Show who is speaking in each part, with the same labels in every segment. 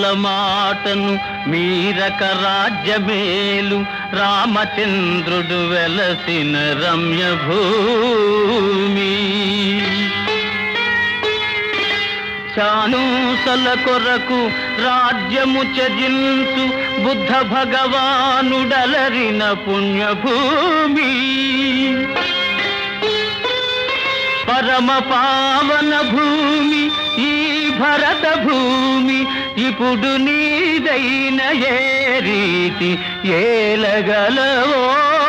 Speaker 1: మాటను మీరక రాజ్యమేలు రామచంద్రుడు వెలసిన రమ్య భూమి చానూసల కొరకు రాజ్యము చజించు బుద్ధ భగవానుడలరిన పుణ్యభూమి పరమ పావన భూమి ఈ భరత భూమి ఇప్పుడు నీదైన ఏ రీతి ఏలగలవో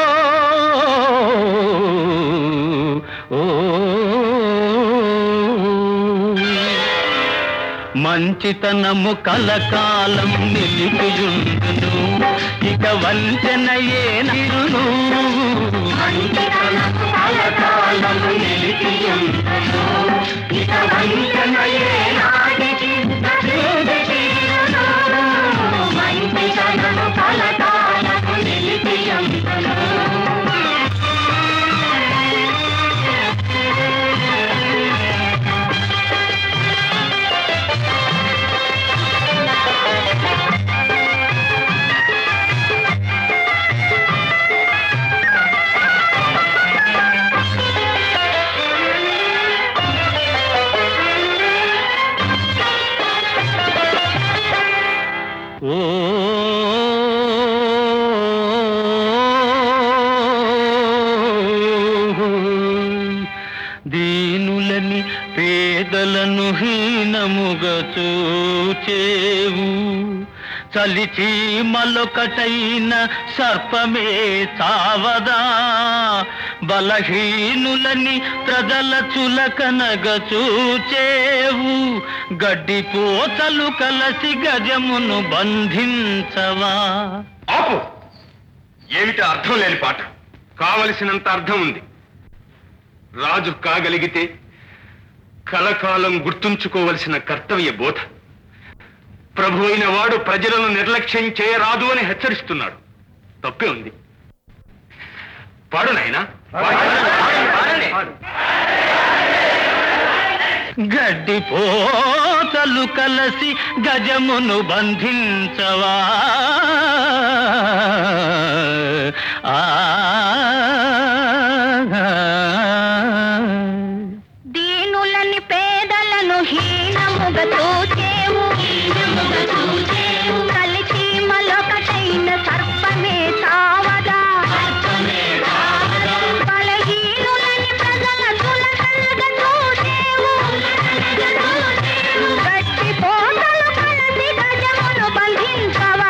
Speaker 1: మంచితనము కలకాలం నిలిపియుండును ఇక వంచన ఏ నిరును
Speaker 2: మంచితనము కలకాలం నిలిపియుండును. ఇక వంచన ఏనాటికి నశించి తీరును. మంచితనము కలకాలం నిలిపియుండును.
Speaker 1: ఓ దీనులని పేదలను హీనముగా చూచేవు చలిచి మలొకటైన సర్పమే చావదా బలహీనులని ప్రజల చులకనగ చూచేవు గడ్డి పోతలు కలసి గజమును బంధించవా
Speaker 3: ఆపు ఏమిటి అర్థం లేని పాట కావలసినంత అర్థం ఉంది రాజు కాగలిగితే కలకాలం గుర్తుంచుకోవలసిన కర్తవ్య బోధ ప్రభు అయిన వాడు ప్రజలను నిర్లక్ష్యం చేయరాదు అని హెచ్చరిస్తున్నాడు తప్పే ఉంది పాడు నాయనా
Speaker 1: గడ్డి పోతలు కలసి గజమును బంధించవా ఆ
Speaker 2: దీనులని పేదలను హీనముగా చూచేవు కలిసి మలొకటైన సర్పమే చావదా బలహీనులని ప్రజల చులకనగా చూచేవు గట్టి పోతలు కలిసి గజమును బంధించవా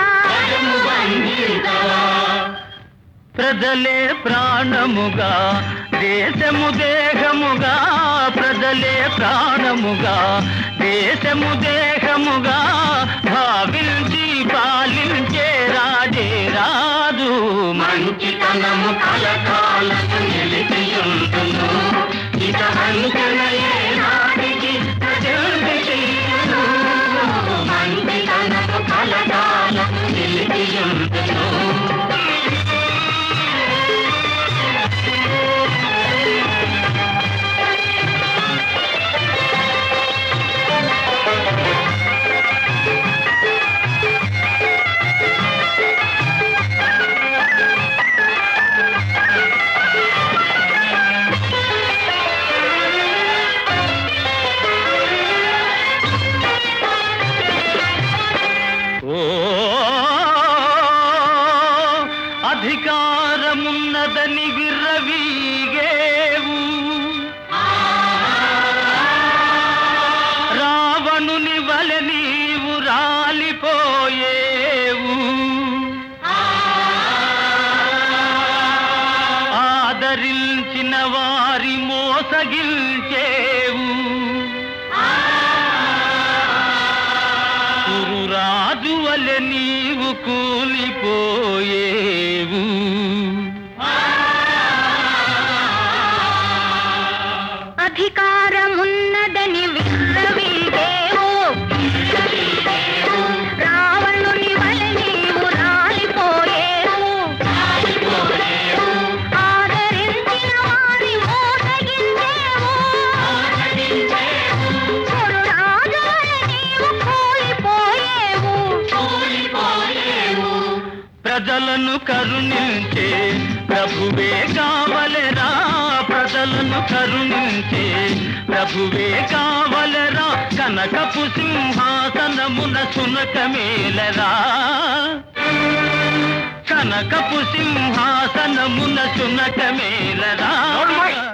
Speaker 1: ప్రజలే ప్రాణముగా దేశము దేహముగా ప్రజలే ప్రాణముగా దేశము దేహముగా భావించి పాలించే రాజే రాజు మంచితనము కలకాలము నిలిపియుండును ఇక వంచన ఏనాటికి ప్రజల్ని చెయ్యును. మంచితనము కలకాలము నిలిపియుండును ఓ అధికారమున్నదని విర్రవీగేవు రావణుని వలె నీవు రాలిపోయేవు ఆదరించిన వారి మోసగిల్చేవు కురురాజు వలె నీవు కూలిపోయేవు
Speaker 2: అధికారమున్నదని విర్రవీగేవు రావణుని వలె నీవు రాలిపోయేవు ఆదరించిన వారి మోసగించేవు చెడు రాజు వలె నీవు కూలిపోయేవు
Speaker 1: ప్రజలను కరుణించే ప్రభువే కావలెరా ప్రజలను కరుణించే ప్రభువే కావలెరా కనకపు సింహాసనమున సునకమేలరా కనకపు సింహాసనమున సునకమేలరా